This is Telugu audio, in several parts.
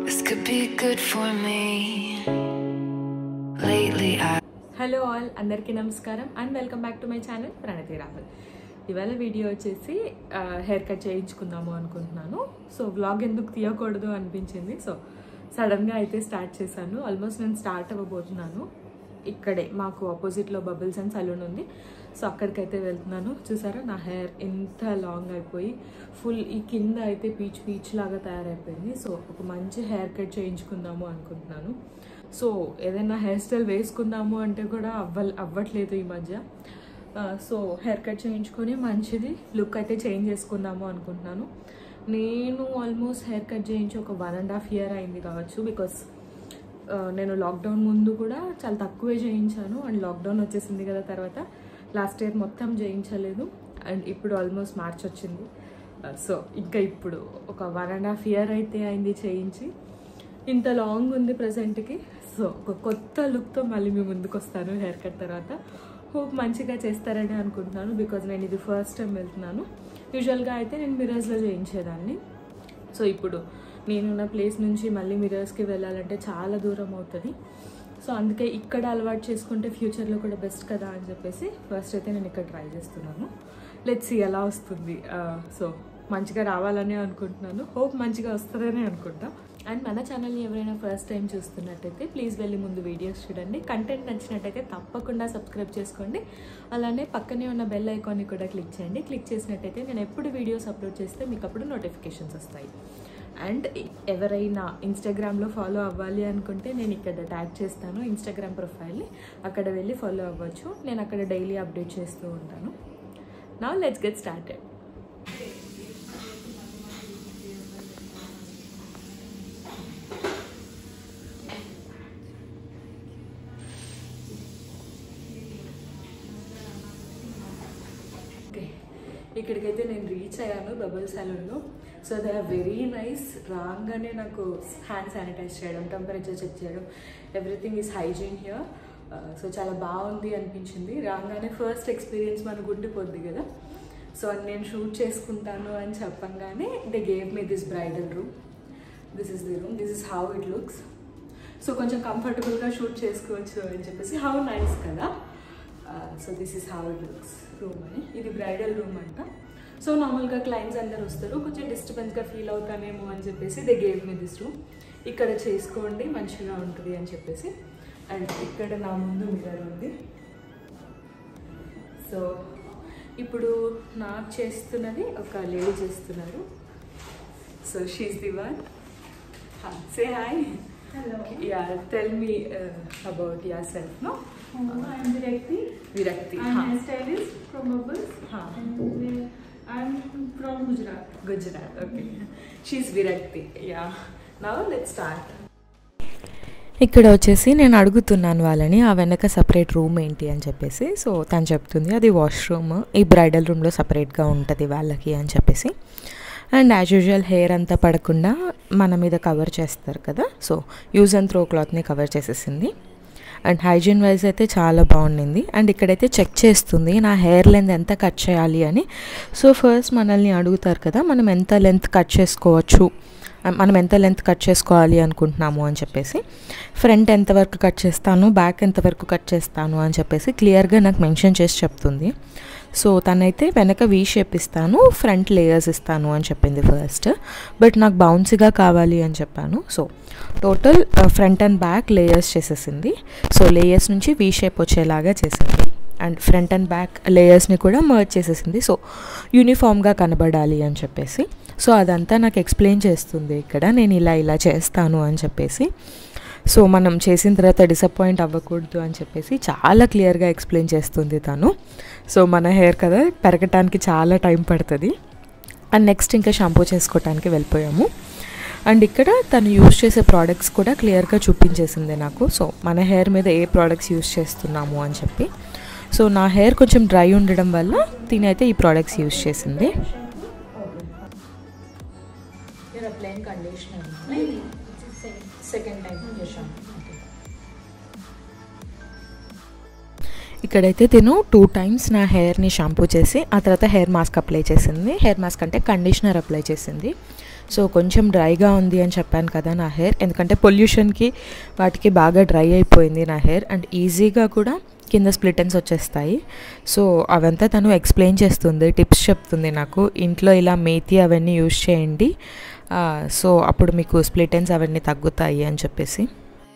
This could be good for me. Lately, I. Hello all అందరికీ నమస్కారం and welcome back to my channel Pranathi Rahul ఇవాళ వీడియో వచ్చేసి హెయిర్ కట్ చేయించుకుందాము అనుకుంటున్నాను సో వ్లాగ్ ఎందుకు తీయకూడదు అనిపించింది సో సడన్గా అయితే స్టార్ట్ చేశాను ఆల్మోస్ట్ నేను స్టార్ట్ అవ్వబోతున్నాను ఇక్కడే మాకు ఆపోజిట్లో బబుల్స్ అండ్ సలూన్ ఉంది సో అక్కడికైతే వెళ్తున్నాను చూసారా నా హెయిర్ ఎంత లాంగ్ అయిపోయి ఫుల్ ఈ కింద అయితే పీచ్ పీచ్ లాగా తయారైపోయింది సో ఒక మంచి హెయిర్ కట్ చేయించుకుందాము అనుకుంటున్నాను సో ఏదైనా హెయిర్ స్టైల్ వేసుకుందాము అంటే కూడా అవ్వ అవ్వట్లేదు ఈ మధ్య ఆ, సో హెయిర్ కట్ చేయించుకొని మంచిది లుక్ అయితే చేంజ్ చేసుకుందాము అనుకుంటున్నాను నేను ఆల్మోస్ట్ హెయిర్ కట్ చేయించి ఒక వన్ అండ్ హాఫ్ ఇయర్ అయింది కావచ్చు బికాస్ నేను లాక్డౌన్ ముందు కూడా చాలా తక్కువే చేయించాను అండ్ లాక్డౌన్ వచ్చేసింది కదా తర్వాత లాస్ట్ ఇయర్ మొత్తం చేయించలేదు అండ్ ఇప్పుడు ఆల్మోస్ట్ మార్చ్ వచ్చింది సో ఇంకా ఇప్పుడు ఒక వన్ అండ్ హాఫ్ ఇయర్ అయితే అయింది చేయించి ఇంత లాంగ్ ఉంది ప్రజెంట్కి సో ఒక కొత్త లుక్తో మళ్ళీ మీ ముందుకు వస్తాను హెయిర్ కట్ తర్వాత హోప్ మంచిగా చేస్తారని అనుకుంటున్నాను బికాజ్ నేను ఇది ఫస్ట్ టైం వెళ్తున్నాను యూజువల్గా అయితే నేను మిరర్స్లో చేయించేదాన్ని సో ఇప్పుడు నేనున్న ప్లేస్ నుంచి మళ్ళీ మిరర్స్కి వెళ్ళాలంటే చాలా దూరం అవుతుంది సో అందుకే ఇక్కడ అలవాటు చేసుకుంటే ఫ్యూచర్లో కూడా బెస్ట్ కదా అని చెప్పేసి ఫస్ట్ అయితే నేను ఇక్కడ ట్రై చేస్తున్నాను లెట్స్ ఎలా వస్తుంది సో మంచిగా రావాలని అనుకుంటున్నాను హోప్ మంచిగా వస్తుందని అనుకుంటా అండ్ మన ఛానల్ని ఎవరైనా ఫస్ట్ టైం చూస్తున్నట్టయితే ప్లీజ్ వెళ్ళి ముందు వీడియోస్ చూడండి కంటెంట్ నచ్చినట్టయితే తప్పకుండా సబ్స్క్రైబ్ చేసుకోండి అలానే పక్కనే ఉన్న బెల్ ఐకాన్ని కూడా క్లిక్ చేయండి క్లిక్ చేసినట్టయితే నేను ఎప్పుడు వీడియోస్ అప్లోడ్ చేస్తే మీకు అప్పుడు నోటిఫికేషన్స్ వస్తాయి అండ్ ఎవరైనా ఇన్స్టాగ్రామ్లో ఫాలో అవ్వాలి అనుకుంటే నేను ఇక్కడ ట్యాగ్ చేస్తాను ఇన్స్టాగ్రామ్ ప్రొఫైల్ని అక్కడ వెళ్ళి ఫాలో అవ్వచ్చు నేను అక్కడ డైలీ అప్డేట్ చేస్తూ ఉంటాను నా లెట్స్ గెట్ స్టార్టెడ్ ఓకే ఇక్కడికైతే నేను రీచ్ అయ్యాను బబుల్ సలూన్లో so they are very nice రాగానే నాకు హ్యాండ్ శానిటైజ్ చేయడం టెంపరేచర్ చెక్ చేయడం everything is hygiene here so చాలా బాగుంది అనిపించింది రాగానే ఫస్ట్ ఎక్స్పీరియన్స్ మనకు ఉండిపోద్ది కదా సో అది నేను షూట్ చేసుకుంటాను అని చెప్పంగానే they gave me this bridal room this is the room this is how it looks so కొంచెం కంఫర్టబుల్గా షూట్ చేసుకోవచ్చు అని చెప్పేసి హౌ నైస్ కదా so this is how it looks room అని ఇది బ్రైడల్ రూమ్ అంట సో నార్మల్గా క్లయింట్స్ అందరు వస్తారు కొంచెం డిస్టర్బెన్స్గా ఫీల్ అవుతానేమో అని చెప్పేసి they gave me this room ఇక్కడ చేసుకోండి మంచిగా ఉంటుంది అని చెప్పేసి అండ్ ఇక్కడ నా ముందు మిర్రర్ ఉంది సో ఇప్పుడు నాకు చేస్తున్నది ఒక లేడీ చేస్తున్నారు so she's the one say hi Hello. Yeah, tell me uh, about yourself, no? Oh, I'm Virakti. Virakti. I'm हाँ. a stylist from Bubbles. हाँ. And uh, I'm from Gujarat. Gujarat. Okay. She's Virakti. Yeah. Now let's start. ఇక్కడ వచ్చేసి నేను అడుగుతున్నాను వాళ్ళని ఆ వెనక సపరేట్ రూమ్ ఏంటి అని చెప్పేసి సో తను చెప్తుంది అది వాష్రూమ్ ఈ బ్రైడల్ రూమ్లో సపరేట్గా ఉంటుంది వాళ్ళకి అని చెప్పేసి అండ్ యాజ్ యూజువల్ హెయిర్ అంతా పడకుండా మన మీద కవర్ చేస్తారు కదా సో యూజ్ అండ్ త్రో క్లాత్ని కవర్ చేసేసింది అండ్ హైజీన్ వైజ్ అయితే చాలా బాగుండింది అండ్ ఇక్కడైతే చెక్ చేస్తుంది నా హెయిర్ లెంత్ ఎంత కట్ చేయాలి అని సో ఫస్ట్ మనల్ని అడుగుతారు కదా మనం ఎంత లెంత్ కట్ చేసుకోవచ్చు మనం ఎంత లెంత్ కట్ చేసుకోవాలి అనుకుంటున్నాము అని చెప్పేసి ఫ్రంట్ ఎంతవరకు కట్ చేస్తాను బ్యాక్ ఎంతవరకు కట్ చేస్తాను అని చెప్పేసి క్లియర్గా నాకు మెన్షన్ చేసి చెప్తుంది సో తనైతే వెనక వీ షేప్ ఇస్తాను ఫ్రంట్ లేయర్స్ ఇస్తాను అని చెప్పింది ఫస్ట్ బట్ నాకు బౌన్సీగా కావాలి అని చెప్పాను so total front and back layers చేసేసింది సో లేయర్స్ నుంచి వీ షేప్ వచ్చేలాగా చేసింది అండ్ ఫ్రంట్ అండ్ బ్యాక్ లేయర్స్ని కూడా మర్చ్ చేసేసింది సో యూనిఫామ్గా కనబడాలి అని చెప్పేసి సో అదంతా నాకు ఎక్స్ప్లెయిన్ చేస్తుంది ఇక్కడ నేను ఇలా ఇలా చేస్తాను అని చెప్పేసి సో మనం చేసిన తర్వాత డిసప్పాయింట్ అవ్వకూడదు అని చెప్పేసి చాలా క్లియర్గా ఎక్స్ప్లెయిన్ చేస్తుంది తను సో మన హెయిర్ కదా పెరగటానికి చాలా టైం పడుతుంది అండ్ నెక్స్ట్ ఇంకా షాంపూ చేసుకోవటానికి వెళ్ళిపోయాము అండ్ ఇక్కడ తను యూస్ చేసే ప్రోడక్ట్స్ కూడా క్లియర్గా చూపించేసింది నాకు సో మన హెయిర్ మీద ఏ ప్రోడక్ట్స్ యూస్ చేస్తున్నాము అని చెప్పి సో నా హెయిర్ కొంచెం డ్రై ఉండడం వల్ల తినైతే ఈ ప్రోడక్ట్స్ యూస్ చేసింది You're applying conditioner, Second time your shampoo. ఇక్కడైతే తిను టూ టైమ్స్ నా హెయిర్ని షాంపూ చేసి ఆ తర్వాత హెయిర్ మాస్క్ అప్లై చేసింది హెయిర్ మాస్క్ అంటే కండిషనర్ అప్లై చేసింది సో కొంచెం డ్రైగా ఉంది అని చెప్పాను కదా నా హెయిర్ ఎందుకంటే పొల్యూషన్కి వాటికి బాగా డ్రై అయిపోయింది నా హెయిర్ అండ్ ఈజీగా కూడా కింద స్ప్లిటన్స్ వచ్చేస్తాయి సో అవంతా తను ఎక్స్ప్లెయిన్ చేస్తుంది టిప్స్ చెప్తుంది నాకు ఇంట్లో ఇలా మేతి అవన్నీ యూజ్ చేయండి ఆ, సో అప్పుడు మీకు స్ప్లిటన్స్ అవన్నీ తగ్గుతాయి అని చెప్పేసి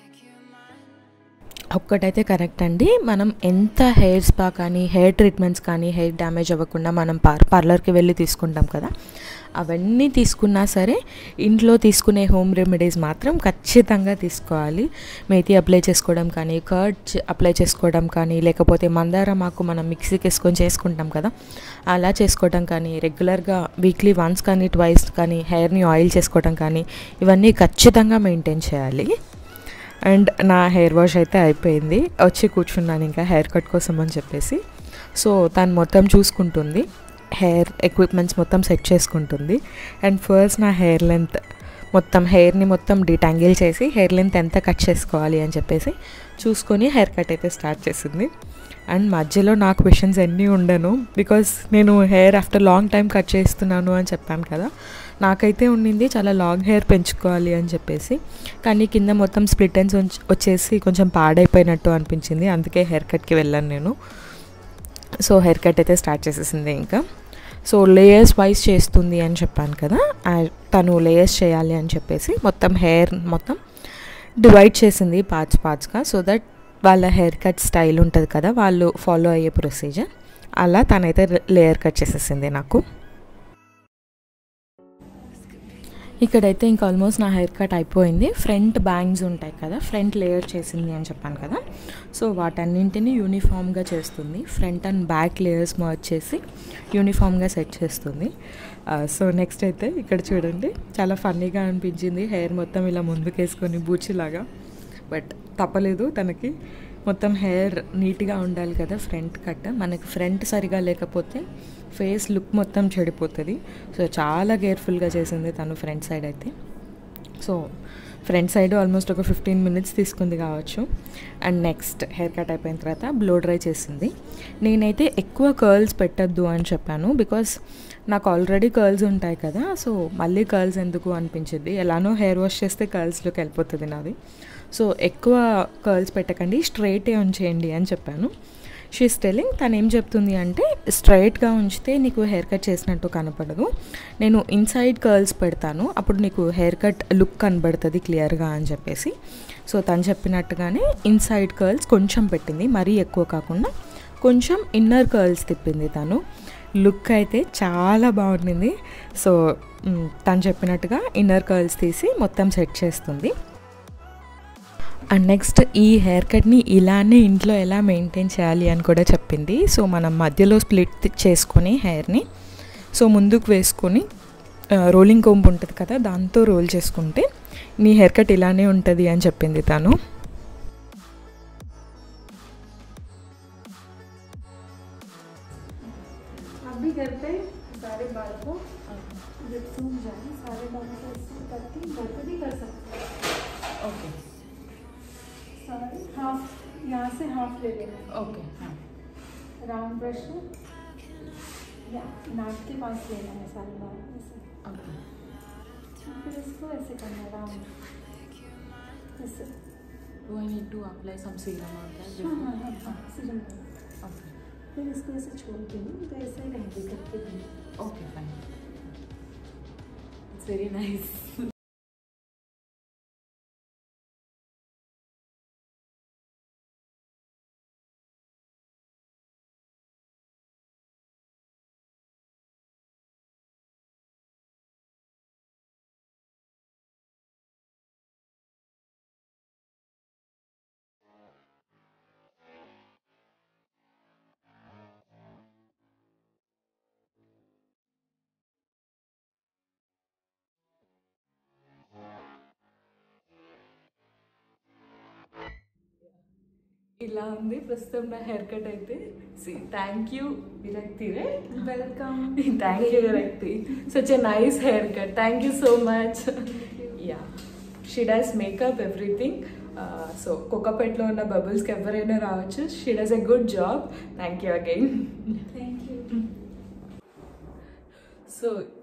ఒక్కటైతే కరెక్ట్ అండి మనం ఎంత హెయిర్ స్పా కానీ హెయిర్ ట్రీట్మెంట్స్ కానీ హెయిర్ డ్యామేజ్ అవ్వకుండా మనం పార్ పార్లర్కి వెళ్ళి తీసుకుంటాం కదా అవన్నీ తీసుకున్నా సరే ఇంట్లో తీసుకునే హోమ్ రెమెడీస్ మాత్రం ఖచ్చితంగా తీసుకోవాలి మేతి అప్లై చేసుకోవడం కానీ కర్డ్ అప్లై చేసుకోవడం కానీ లేకపోతే మందారం ఆకు మనం మిక్సీకి వేసుకొని చేసుకుంటాం కదా అలా చేసుకోవడం కానీ రెగ్యులర్గా వీక్లీ వన్స్ కానీ ట్వైస్ కానీ హెయిర్ని ఆయిల్ చేసుకోవడం కానీ ఇవన్నీ ఖచ్చితంగా మెయింటైన్ చేయాలి అండ్ నా హెయిర్ వాష్ అయితే అయిపోయింది వచ్చి కూర్చున్నాను ఇంకా హెయిర్ కట్ కోసం అని చెప్పేసి సో తను మొత్తం చూసుకుంటుంది హెయిర్ ఎక్విప్మెంట్స్ మొత్తం సెట్ చేసుకుంటుంది అండ్ ఫస్ట్ నా హెయిర్ లెంత్ మొత్తం హెయిర్ని మొత్తం డిటాంగిల్ చేసి హెయిర్ లెంత్ ఎంత కట్ చేసుకోవాలి అని చెప్పేసి చూసుకొని హెయిర్ కట్ అయితే స్టార్ట్ చేసింది అండ్ మధ్యలో నాకు క్వశ్చన్స్ ఎన్ని ఉండను బికాస్ నేను hair after long time cut చేస్తున్నాను అని చెప్పాను కదా నాకైతే ఉండింది చాలా లాంగ్ హెయిర్ పెంచుకోవాలి అని చెప్పేసి కానీ కింద మొత్తం స్ప్లిట్ ఎండ్స్ వచ్చేసి కొంచెం పాడైపోయినట్టు అనిపించింది అందుకే హెయిర్ కట్కి వెళ్ళాను నేను సో హెయిర్ కట్ అయితే స్టార్ట్ చేసేసింది ఇంకా సో లేయర్స్ వైజ్ చేస్తుంది అని చెప్పాను కదా ఆ తను లేయర్స్ చేయాలి అని చెప్పేసి మొత్తం హెయిర్ మొత్తం డివైడ్ చేసింది పార్ట్స్ పార్ట్స్గా సో దట్ వాళ్ళ హెయిర్ కట్ స్టైల్ ఉంటుంది కదా వాళ్ళు ఫాలో అయ్యే ప్రొసీజర్ అలా తనైతే లేయర్ కట్ చేసేసింది నాకు ఇక్కడైతే ఇంకా ఆల్మోస్ట్ నా హెయిర్ కట్ అయిపోయింది ఫ్రంట్ బ్యాంగ్స్ ఉంటాయి కదా ఫ్రంట్ లేయర్ చేసింది అని చెప్పాను కదా సో వాటన్నింటినీ యూనిఫామ్గా చేస్తుంది front and back layers merge చేసి యూనిఫామ్గా సెట్ చేస్తుంది సో నెక్స్ట్ అయితే ఇక్కడ చూడండి చాలా ఫన్నీగా అనిపించింది హెయిర్ మొత్తం ఇలా ముందుకేసుకొని బూచిలాగా బట్ తప్పలేదు తనకి మొత్తం హెయిర్ నీట్గా ఉండాలి కదా ఫ్రంట్ కట్ మనకి ఫ్రంట్ సరిగా లేకపోతే ఫేస్ లుక్ మొత్తం చెడిపోతుంది సో చాలా కేర్ఫుల్గా చేసింది తను ఫ్రంట్ సైడ్ అయితే సో ఫ్రంట్ సైడ్ ఆల్మోస్ట్ ఒక ఫిఫ్టీన్ మినిట్స్ తీసుకుంది కావచ్చు అండ్ నెక్స్ట్ హెయిర్ కట్ అయిపోయిన తర్వాత బ్లో డ్రై చేసింది నేనైతే ఎక్కువ కర్ల్స్ పెట్టద్దు అని చెప్పాను బికాస్ నాకు ఆల్రెడీ కర్ల్స్ ఉంటాయి కదా సో మళ్ళీ కర్ల్స్ ఎందుకు అనిపించింది ఎలానో హెయిర్ వాష్ చేస్తే కర్ల్స్లోకి వెళ్ళిపోతుంది నాది సో ఎక్కువ కర్ల్స్ పెట్టకండి స్ట్రైటే ఉంచేయండి అని చెప్పాను షీస్ టెలింగ్ తను ఏం చెప్తుంది అంటే స్ట్రైట్గా ఉంచితే నీకు హెయిర్ కట్ చేసినట్టు కనపడదు నేను ఇన్సైడ్ కర్ల్స్ పెడతాను అప్పుడు నీకు హెయిర్ కట్ లుక్ కనబడుతుంది క్లియర్గా అని చెప్పేసి సో తను చెప్పినట్టుగానే ఇన్సైడ్ కర్ల్స్ కొంచెం పెట్టింది మరీ ఎక్కువ కాకుండా కొంచెం ఇన్నర్ కర్ల్స్ తిప్పింది తను లుక్ అయితే చాలా బాగుండింది సో మ్, తను చెప్పినట్టుగా ఇన్నర్ కర్ల్స్ తీసి మొత్తం సెట్ చేస్తుంది అండ్ నెక్స్ట్ ఈ హెయిర్ కట్ని ఇలానే ఇంట్లో ఎలా మెయింటైన్ చేయాలి అని కూడా చెప్పింది సో మనం మధ్యలో స్ప్లిట్ చేసుకొని హెయిర్ని సో ముందుకు వేసుకొని రోలింగ్ కోంబ్ ఉంటుంది కదా దాంతో రోల్ చేసుకుంటే నీ హెయిర్ కట్ ఇలానే ఉంటుంది అని చెప్పింది తను आप भी घर पे सारे बाल को जब सूख जाए सारे बालों को इससे करके घर पे भी कर सकते हैं ఓకే सारे हाफ यहाँ से हाफ ले लेना ఓకే राउंड ब्रश से या नाक के पास लेना है सारे बाल ऐसे ఓకే फिर इसको ऐसे करना है राउंड ऐसे Do I need to apply some serum on that? हाँ हाँ हाँ हाँ सीरम करो। Okay. फिर इसको ऐसे छोड़ के ना तो ऐसे ही रहेंगे करके भी Okay, fine. It's very nice. ఇలా ఉంది ప్రస్తుతం నా హెయిర్ కట్ అయితే సి thank you Virakti right welcome thank you Virakti such a nice haircut thank you so much yeah she does makeup everything so కుక్కపేటలో ఉన్న బబుల్స్కి ఎవరైనా రావచ్చు she does a good job thank you again thank you so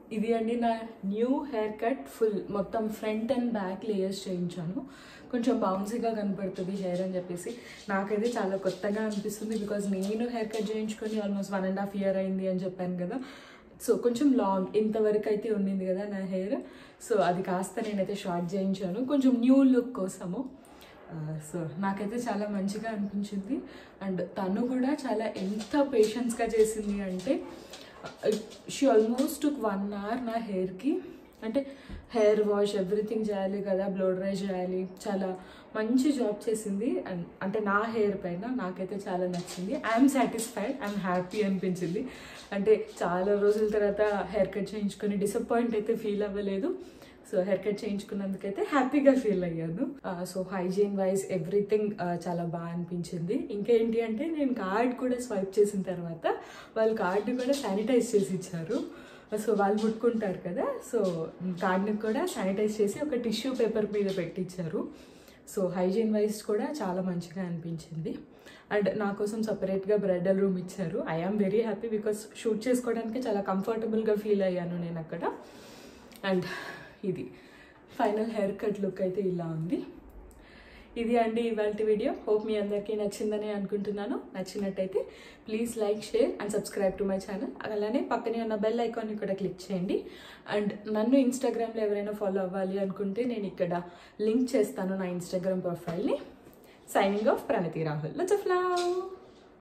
ఇది అండి నా న్యూ హెయిర్ కట్ ఫుల్ మొత్తం ఫ్రంట్ అండ్ బ్యాక్ లేయర్స్ చేయించాను కొంచెం బౌన్సీగా కనపడుతుంది హెయిర్ అని చెప్పేసి నాకైతే చాలా కొత్తగా అనిపిస్తుంది బికాజ్ నేను హెయిర్ కట్ చేయించుకొని almost one and half year అయింది అని చెప్పాను కదా సో కొంచెం లాంగ్ ఇంతవరకు అయితే ఉండింది కదా నా హెయిర్ సో అది కాస్త నేనైతే షార్ట్ చేయించాను కొంచెం న్యూ లుక్ కోసము సో నాకైతే చాలా మంచిగా అనిపించింది అండ్ తను కూడా చాలా ఎంత పేషెన్స్గా చేసింది అంటే she almost took one hour నా హెయిర్కి అంటే హెయిర్ వాష్ ఎవ్రీథింగ్ చేయాలి కదా బ్లో డ్రై చేయాలి చాలా మంచి జాబ్ చేసింది అండ్ అంటే నా హెయిర్ పైన నాకైతే చాలా నచ్చింది ఐఎమ్ సాటిస్ఫైడ్ ఐఎమ్ హ్యాపీ అనిపించింది అంటే చాలా రోజుల తర్వాత హెయిర్ కట్ చేయించుకొని డిసప్పాయింట్ అయితే ఫీల్ అవ్వలేదు సో హెయిర్ కట్ చేయించుకున్నందుకైతే హ్యాపీగా ఫీల్ అయ్యాను సో హైజీన్ వైజ్ ఎవ్రీథింగ్ చాలా బాగా అనిపించింది ఇంకేంటి అంటే నేను కార్డ్ కూడా స్వైప్ చేసిన తర్వాత వాళ్ళు కార్డు కూడా శానిటైజ్ చేసి ఇచ్చారు సో వాళ్ళు ముట్టుకుంటారు కదా సో కార్డ్ని కూడా శానిటైజ్ చేసి ఒక టిష్యూ పేపర్ మీద పెట్టించారు సో హైజీన్ వైజ్ కూడా చాలా మంచిగా అనిపించింది అండ్ నా కోసం సపరేట్గా బ్రైడల్ రూమ్ ఇచ్చారు I am very happy because shoot చేసుకోవడానికి చాలా కంఫర్టబుల్గా ఫీల్ అయ్యాను నేను అక్కడ అండ్ ఇది ఫైనల్ హెయిర్ కట్ లుక్ అయితే ఇలా ఉంది ఇది అండి ఇవాళ వీడియో హోప్ మీ అందరికీ నచ్చిందని అనుకుంటున్నాను నచ్చినట్టయితే please like share and subscribe to my channel అలానే పక్కనే ఉన్న బెల్ ఐకాన్ని కూడా క్లిక్ చేయండి అండ్ నన్ను ఇన్స్టాగ్రామ్లో ఎవరైనా ఫాలో అవ్వాలి అనుకుంటే నేను ఇక్కడ లింక్ చేస్తాను నా ఇన్స్టాగ్రామ్ ప్రొఫైల్ని signing off Pranathi Rahul lots of love